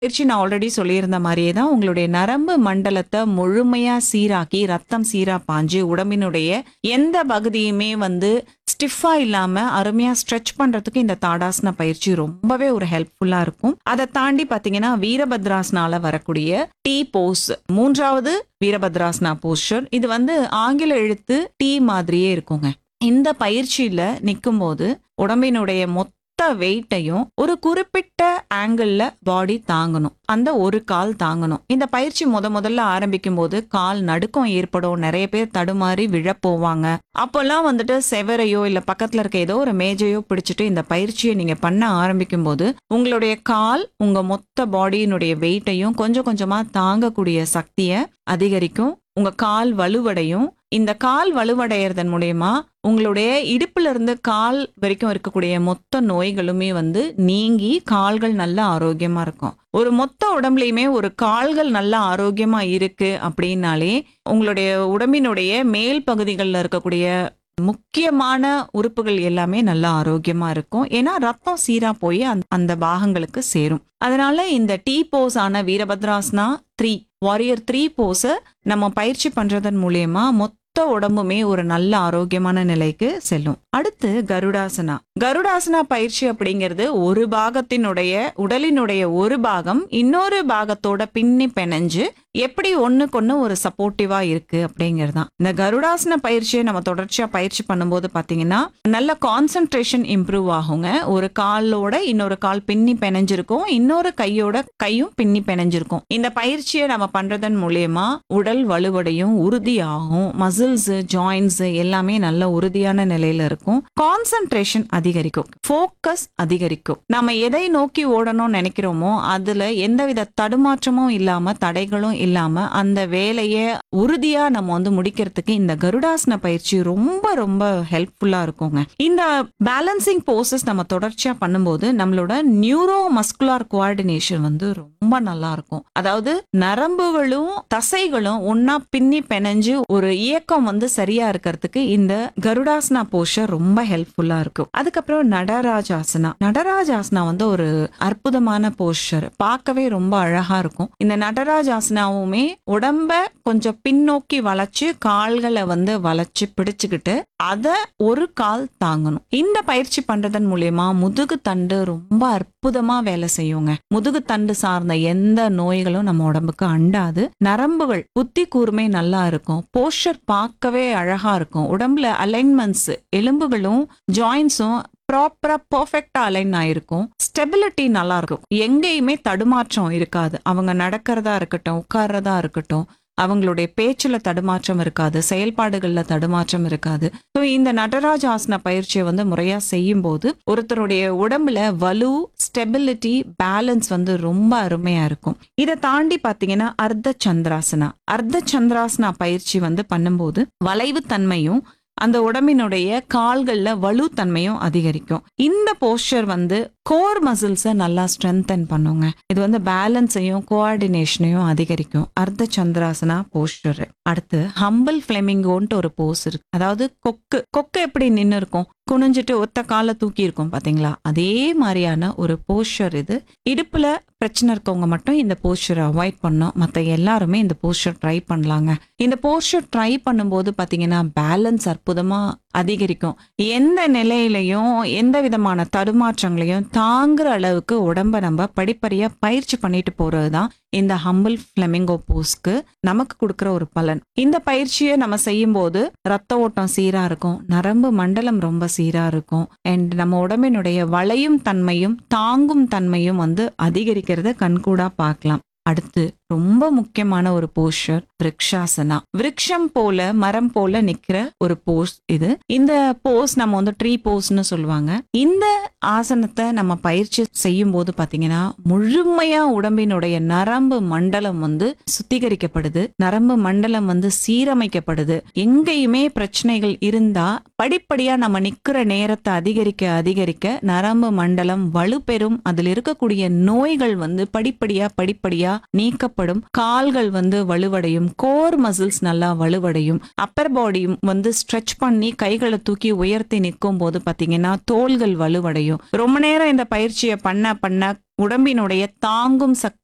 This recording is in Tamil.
பயிற்சி நான் ஆல்ரெடி சொல்லியிருந்த மாதிரியே தான் உங்களுடைய நரம்பு மண்டலத்தை முழுமையா சீராக்கி ரத்தம் சீரா பாஞ்சு உடம்பினுடைய எந்த பகுதியுமே வந்து ஸ்டிஃபா இல்லாம அருமையா ஸ்ட்ரெச் பண்றதுக்கு இந்த தாடாசன பயிற்சி ரொம்பவே ஒரு ஹெல்ப்ஃபுல்லா இருக்கும் அதை தாண்டி பாத்தீங்கன்னா வீரபத்ராசனால வரக்கூடிய டி போஸ் மூன்றாவது வீரபத்ராசனா போஸ்டர் இது வந்து ஆங்கில எழுத்து டி மாதிரியே இருக்குங்க இந்த பயிற்சியில நிக்கும்போது உடம்பினுடைய மொத்த வெயிட்டையும் ஒரு குறிப்பிட்ட ஆங்கிள் பாடி தாங்கணும் அந்த ஒரு கால் தாங்கணும் இந்த பயிற்சி முத முதல்ல ஆரம்பிக்கும் போது கால் நடுக்கம் ஏற்படும் நிறைய பேர் தடுமாறி விழ போவாங்க அப்போல்லாம் வந்துட்டு செவரையோ இல்ல பக்கத்துல இருக்க ஏதோ ஒரு மேஜையோ பிடிச்சிட்டு இந்த பயிற்சியை நீங்க பண்ண ஆரம்பிக்கும் போது உங்களுடைய கால் உங்க மொத்த பாடியினுடைய வெயிட்டையும் கொஞ்சம் கொஞ்சமா தாங்கக்கூடிய சக்தியை அதிகரிக்கும் உங்க கால் வலுவடையும் இந்த கால் வலுவடையறதன் மூலயமா உங்களுடைய இடுப்புல இருந்து கால் வரைக்கும் இருக்கக்கூடிய மொத்த நோய்களுமே வந்து நீங்கி கால்கள் நல்ல ஆரோக்கியமா இருக்கும் ஒரு மொத்த உடம்புலயுமே ஒரு கால்கள் நல்ல ஆரோக்கியமா இருக்கு அப்படின்னாலே உங்களுடைய உடம்பினுடைய மேல் பகுதிகளில் இருக்கக்கூடிய முக்கியமான உறுப்புகள் எல்லாமே நல்ல ஆரோக்கியமா இருக்கும் ஏன்னா ரத்தம் சீரா போய் அந்த- அந்த பாகங்களுக்கு சேரும் அதனால இந்த டி போஸ் ஆன வீரபத்ராஸ்னா த்ரீ வாரியர் த்ரீ போஸை நம்ம பயிற்சி பண்றதன் மூலியமா மொத்த உடம்புமே ஒரு நல்ல ஆரோக்கியமான நிலைக்கு செல்லும் அடுத்து கருடாசனா கருடாசனா பயிற்சி அப்படிங்கிறது ஒரு பாகத்தினுடைய உடலினுடைய ஒரு பாகம் இன்னொரு பாகத்தோட பின்னி பிணைஞ்சு எப்படி ஒண்ணுக்கொன்னு ஒரு சப்போர்ட்டிவா இருக்கு அப்படிங்கிறது தான் இந்த கருடாசன பயிற்சியை நம்ம தொடர்ச்சியா பயிற்சி பண்ணும்போது பாத்தீங்கன்னா நல்ல கான்சென்ட்ரேஷன் இம்ப்ரூவ் ஆகுங்க ஒரு காலோட இன்னொரு கால் பின்னி பிணைஞ்சிருக்கும் இன்னொரு கையோட கையும் பின்னி பிணைஞ்சிருக்கும் இந்த பயிற்சியை நம்ம பண்றதன் மூலியமா உடல் வலுவடையும் உறுதியாகும் மசில்ஸ் ஜாயின்ஸ் எல்லாமே நல்ல உறுதியான நிலையில இருக்கும் கான்சென்ட்ரேஷன் அதிகரிக்கும் ஃபோக்கஸ் அதிகரிக்கும் நாம எதை நோக்கி ஓடணும்னு நினைக்கிறோமோ அதுல எந்தவித தடுமாற்றமும் இல்லாம தடைகளும் இல்லாம அந்த வேலையை உறுதியா நம்ம வந்து முடிக்கிறதுக்கு இந்த கருடாசன பயிற்சி ரொம்ப ரொம்ப ஹெல்ப்ஃபுல்லா இருக்குங்க இந்த பேலன்சிங் போசஸ் நம்ம தொடர்ச்சியா பண்ணும்போது நம்மளோட நியூரோ மஸ்குலார் கோஆர்டினேஷன் வந்து ரொம்ப நல்லா இருக்கும் அதாவது நரம்புகளும் தசைகளும் ஒன்னா பின்னி பிணைஞ்சு ஒரு இயக்கம் வந்து சரியா இருக்கிறதுக்கு இந்த கருடாசனா போஸ்டர் ரொம்ப ஹெல்ப்ஃபுல்லா இருக்கும் அதுக்கப்புறம் நடராஜாசனா நடராஜாசனா வந்து ஒரு அற்புதமான போஸ்டர் பார்க்கவே ரொம்ப அழகா இருக்கும் இந்த நடராஜாசனாவுமே உடம்ப கொஞ்சம் பின்னோக்கி வளைச்சு கால்களை வந்து வளைச்சு பிடிச்சுக்கிட்டு அத ஒரு கால் தாங்கணும் இந்த பயிற்சி பண்றதன் மூலியமா முதுகு தண்டு ரொம்ப அற்புதமா வேலை செய்யுங்க முதுகு தண்டு சார்ந்த எந்த நோய்களும் நம்ம உடம்புக்கு அண்டாது நரம்புகள் புத்தி கூர்மை நல்லா இருக்கும் போஸ்டர் பார்க்கவே அழகா இருக்கும் உடம்புல அலைன்மெண்ட்ஸ் எலும்புகளும் ஜாயின்ஸும் ப்ராப்பரா பர்ஃபெக்டா அலைன் ஆயிருக்கும் ஸ்டெபிலிட்டி நல்லா இருக்கும் எங்கேயுமே தடுமாற்றம் இருக்காது அவங்க நடக்கிறதா இருக்கட்டும் உட்கார்றதா இருக்கட்டும் அவங்களுடைய பேச்சுல தடுமாற்றம் இருக்காது செயல்பாடுகள்ல தடுமாற்றம் இருக்காது ஸோ இந்த நடராஜ ஆசன பயிற்சியை வந்து முறையா செய்யும் போது ஒருத்தருடைய உடம்புல வலு ஸ்டெபிலிட்டி பேலன்ஸ் வந்து ரொம்ப அருமையா இருக்கும் இதை தாண்டி பாத்தீங்கன்னா அர்த்த சந்திராசனா அர்த்த சந்திராசனா பயிற்சி வந்து பண்ணும்போது வளைவு தன்மையும் அந்த உடம்பினுடைய கால்கள்ல வலுத்தன்மையும் அதிகரிக்கும் இந்த போஸ்டர் வந்து கோர் மசில்ஸை நல்லா ஸ்ட்ரென்தன் பண்ணுங்க இது வந்து பேலன்ஸையும் கோஆர்டினேஷனையும் அதிகரிக்கும் அர்த்த சந்திராசனா போஸ்டர் அடுத்து ஹம்பிள் ஃபிளெமிங்கோன்ட்டு ஒரு போஸ் இருக்கு அதாவது கொக்கு கொக்கு எப்படி நின்று இருக்கும் குனிஞ்சிட்டு ஒத்த காலை தூக்கி இருக்கும் பாத்தீங்களா அதே மாதிரியான ஒரு போஸ்டர் இது இடுப்புல பிரச்சனை இருக்கவங்க மட்டும் இந்த போஸ்டரை அவாய்ட் பண்ணோம் மற்ற எல்லாருமே இந்த போஸ்டர் ட்ரை பண்ணலாங்க இந்த போஸ்டர் ட்ரை பண்ணும்போது பாத்தீங்கன்னா பேலன்ஸ் அற்புதமா அதிகரிக்கும் எந்த நிலையிலையும் எந்த விதமான தடுமாற்றங்களையும் தாங்குற அளவுக்கு உடம்ப நம்ம படிப்படியா பயிற்சி பண்ணிட்டு போறதுதான் இந்த ஹம்பிள் ஃபிளமிங்கோ போஸ்க்கு நமக்கு கொடுக்குற ஒரு பலன் இந்த பயிற்சியை நம்ம செய்யும் போது ரத்த ஓட்டம் சீரா இருக்கும் நரம்பு மண்டலம் ரொம்ப சீரா இருக்கும் அண்ட் நம்ம உடம்பினுடைய வளையும் தன்மையும் தாங்கும் தன்மையும் வந்து அதிகரிக்கிறத கண்கூடா பார்க்கலாம் அடுத்து ரொம்ப முக்கியமான ஒரு போஸ்டர் விரக்ஷாசனா விருட்சம் போல மரம் போல நிக்கிற ஒரு போஸ் இது இந்த போஸ் நம்ம வந்து ட்ரீ போஸ்னு சொல்லுவாங்க இந்த ஆசனத்தை நம்ம பயிற்சி செய்யும் போது பாத்தீங்கன்னா முழுமையா உடம்பினுடைய நரம்பு மண்டலம் வந்து சுத்திகரிக்கப்படுது நரம்பு மண்டலம் வந்து சீரமைக்கப்படுது எங்கேயுமே பிரச்சனைகள் இருந்தா படிப்படியா நம்ம நிக்கிற நேரத்தை அதிகரிக்க அதிகரிக்க நரம்பு மண்டலம் வலுப்பெறும் அதில் இருக்கக்கூடிய நோய்கள் வந்து படிப்படியா படிப்படியா நீக்கப்படும் கால்கள் வந்து வலுவடையும் கோர் மசில்ஸ் நல்லா வலுவடையும் அப்பர் பாடியும் வந்து ஸ்ட்ரெச் பண்ணி கைகளை தூக்கி உயர்த்தி நிற்கும் போது பாத்தீங்கன்னா தோள்கள் வலுவடையும் ரொம்ப நேரம் இந்த பயிற்சியை பண்ண பண்ண உடம்பினுடைய தாங்கும் சக்தி